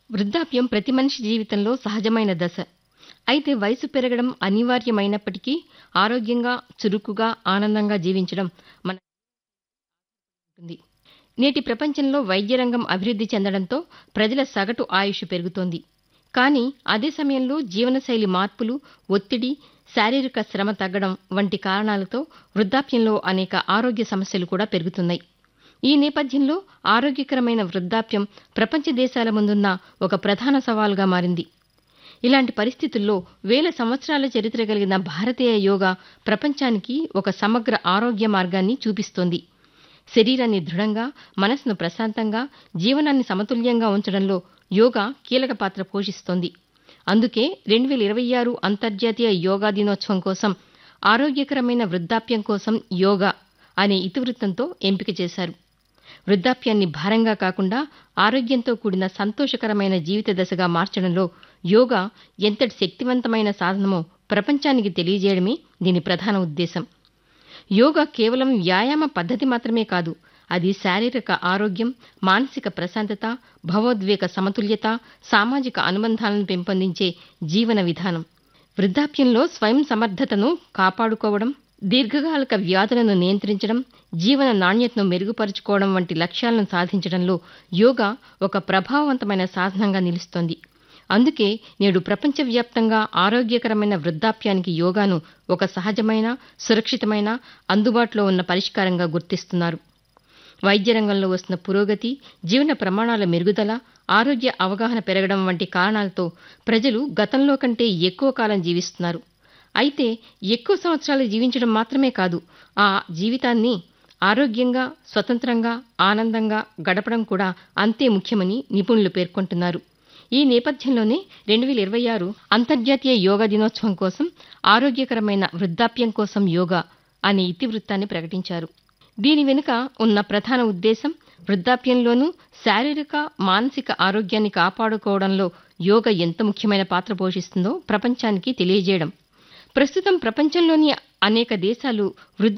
వృద్ధాప్యం ప్రతి మనిషి జీవితంలో సహజమైన దశ అయితే వయసు పెరగడం అనివార్యమైనప్పటికీ ఆరోగ్యంగా చురుకుగా ఆనందంగా జీవించడం మన ఉంటుంది నేటి ప్రపంచంలో వైద్య రంగం అభివృద్ధి చెందడంతో ప్రజల సగటు ఆయుష్ పెరుగుతోంది కానీ అదే సమయంలో జీవనశైలి మార్పులు ఒత్తిడి శారీరక శ్రమ తగ్గడం వంటి కారణాలతో వృద్ధాప్యంలో అనేక ఆరోగ్య సమస్యలు కూడా పెరుగుతున్నాయి ఈ నేపథ్యంలో ఆరోగ్యకరమైన వృద్ధాప్యం ప్రపంచ దేశాల ముందున్న ఒక ప్రధాన సవాలుగా మారింది ఇలాంటి పరిస్థితుల్లో వేల సంవత్సరాల చరిత్ర కలిగిన భారతీయ యోగా ప్రపంచానికి ఒక సమగ్ర ఆరోగ్య మార్గాన్ని చూపిస్తోంది శరీరాన్ని దృఢంగా మనసును ప్రశాంతంగా జీవనాన్ని సమతుల్యంగా ఉంచడంలో యోగా కీలక పాత్ర పోషిస్తోంది అందుకే రెండు వేల ఇరవై ఆరు అంతర్జాతీయ యోగా దినోత్సవం కోసం ఆరోగ్యకరమైన వృద్ధాప్యం కోసం యోగా అనే ఇతివృత్తంతో ఎంపిక చేశారు వృద్ధాప్యాన్ని భారంగా కాకుండా ఆరోగ్యంతో కూడిన సంతోషకరమైన జీవిత దశగా మార్చడంలో యోగా ఎంతటి శక్తివంతమైన సాధనమో ప్రపంచానికి తెలియజేయడమే దీని ప్రధాన ఉద్దేశం యోగా కేవలం వ్యాయామ పద్ధతి మాత్రమే కాదు అది శారీరక ఆరోగ్యం మానసిక ప్రశాంతత భావోద్వేగ సమతుల్యత సామాజిక అనుబంధాలను పెంపొందించే జీవన విధానం వృద్ధాప్యంలో స్వయం సమర్థతను కాపాడుకోవడం దీర్ఘకాలిక వ్యాధులను నియంత్రించడం జీవన నాణ్యతను మెరుగుపరుచుకోవడం వంటి లక్ష్యాలను సాధించడంలో యోగా ఒక ప్రభావవంతమైన సాధనంగా నిలుస్తోంది అందుకే నేడు ప్రపంచవ్యాప్తంగా ఆరోగ్యకరమైన వృద్ధాప్యానికి యోగాను ఒక సహజమైన సురక్షితమైన అందుబాటులో ఉన్న పరిష్కారంగా గుర్తిస్తున్నారు వైద్య రంగంలో వస్తున్న పురోగతి జీవన ప్రమాణాల మెరుగుదల ఆరోగ్య అవగాహన పెరగడం వంటి కారణాలతో ప్రజలు గతంలో కంటే ఎక్కువ కాలం జీవిస్తున్నారు అయితే ఎక్కువ సంవత్సరాలు జీవించడం మాత్రమే కాదు ఆ జీవితాన్ని ఆరోగ్యంగా స్వతంత్రంగా ఆనందంగా గడపడం కూడా అంతే ముఖ్యమని నిపుణులు పేర్కొంటున్నారు ఈ నేపథ్యంలోనే రెండు వేల ఇరవై ఆరు అంతర్జాతీయ యోగా దినోత్సవం కోసం ఆరోగ్యకరమైన వృద్ధాప్యం కోసం యోగా అనే ఇతివృత్తాన్ని ప్రకటించారు దీని వెనుక ఉన్న ప్రధాన ఉద్దేశం వృద్ధాప్యంలోనూ శారీరక మానసిక ఆరోగ్యాన్ని కాపాడుకోవడంలో యోగా ఎంత ముఖ్యమైన పాత్ర పోషిస్తుందో ప్రపంచానికి తెలియజేయడం ప్రస్తుతం ప్రపంచంలోని అనేక దేశాలు వృద్ధి